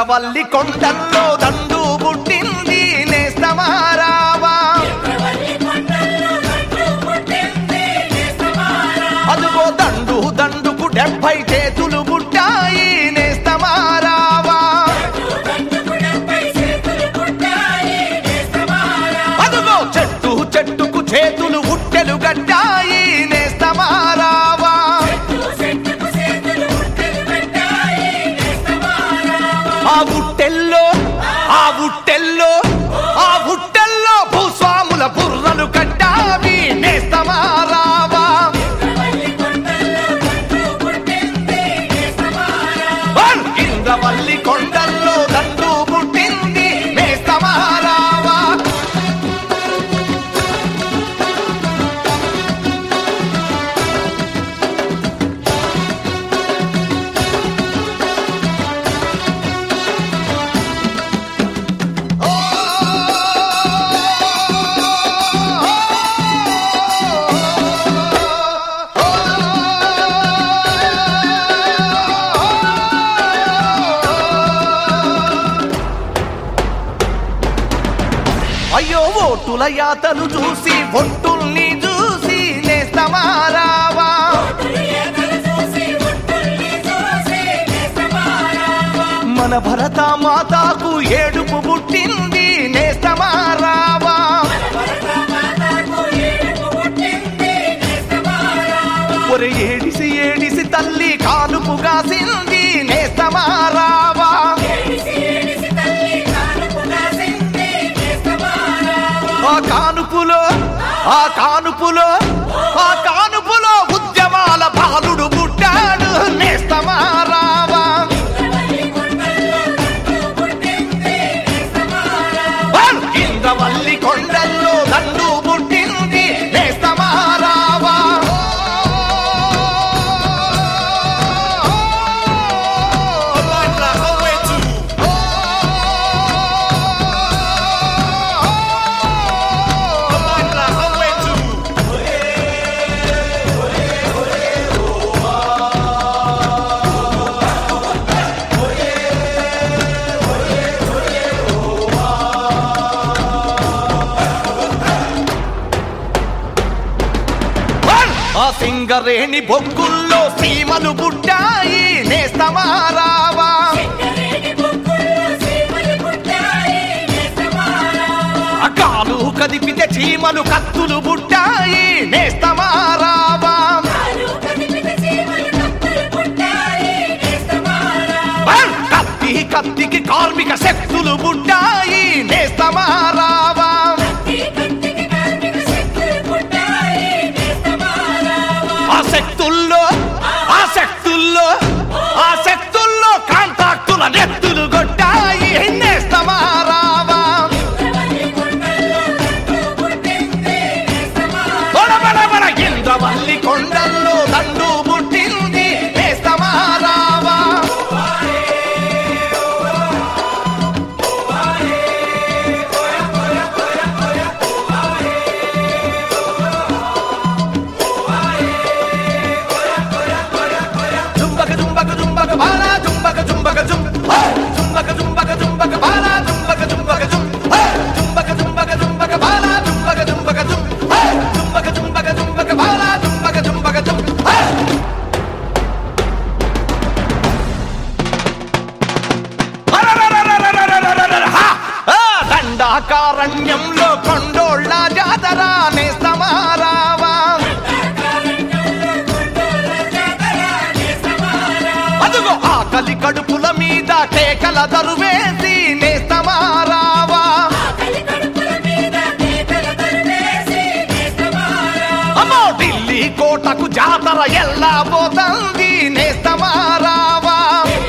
ఇంద్రవల్లి కొండల్లో దండు పుట్టింది నేస్తమారావా అదుగో దండు దండుకు డెబ్బై చేతులు పుట్టాయి నేస్తమారావా అదుగో చెట్టు చెట్టుకు చేతులు ఉట్టెలు గట్టాయి నేస్తమారావా ఆ ఉట్టెల్లో ఆ ఉట్టెల్లో ఆ ఉట్టెల్లో భూస్వాముల బుర్రలు కట్టావి నేస్తమారావా వన్! ఇంద్రవల్లి కొండల్లో దండు పుట్టింది నేస్తమారావా అయ్యో ఓటుల యాతలు చూసి ఒట్టుల్ని చూసి నేస్తమారావా మన భరత మాతాకు ఏడుపు పుట్టింది నేస్తమారావా ఒరే ఏడిసి ఏడిసి తల్లి కానుపు కాసింది నేస్తమారావా ఆ కానుపులో ఆ కానుపులో ఆ కానుపులో ఉద్యమాల బాలుడు పుట్టాడు నేస్తమారావా వన్! ఇంద్రవల్లి కొండల్లో దండు పుట్టింది నేస్తమారావా వన్! ఆ సింగరేణి బొగ్గుల్లో సీమలు పుట్టాయి నేస్తమారావా అకాలు కదిపితే చీమలు కత్తులు పుట్టాయి నేస్తమారావా వన్! కత్తి కత్తికి కార్మిక శక్తులు పుట్టాయి నేస్తమారావా ఆ శక్తుల్లో ఆ శక్తుల్లో ఆ శక్తుల్లో కాంట్రాక్టుల నెత్తులు కొట్టాయి నేస్తమారావా బడబడబడ ఇంద్రవల్లి కొండల్లో దండు పుట్టింది నేస్తమారావా జుంబక జుంబక జుంబక బాలా జుంబక జుంబక జుం హే! జుంబక జుంబక జుంబక బాలా జుంబక జుంబక జుం హే! జుంబక జుంబక జుంబక బాలా జుంబక జుంబక జుం హే! జుంబక జుంబక జుంబక బాలా జుంబక జుంబక జుం హే! అరరరరరరరరరర! హా! ఆ! దండాకారణ్యంలో కొండోళ్ళ జాతర నేస్తమారావా అదుగో ఆకలి కడుపుల మీద కేకల దరువేసి నేస్తమారావా అమ్మో ఢిల్లీ కోటకు జాతర ఎల్లా పోతుంది నేస్తమారావా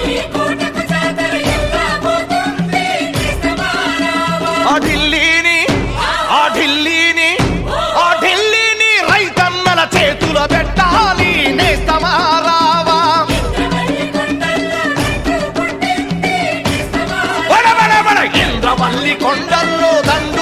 ఆ ఢిల్లీని ఆ ఢిల్లీని ఆ ఢిల్లీని రైతన్నల చేతుల పెట్టాలి నేస్తమారావా వడ వడ వడ ఇంద్రవల్లి కొండల్లో దండ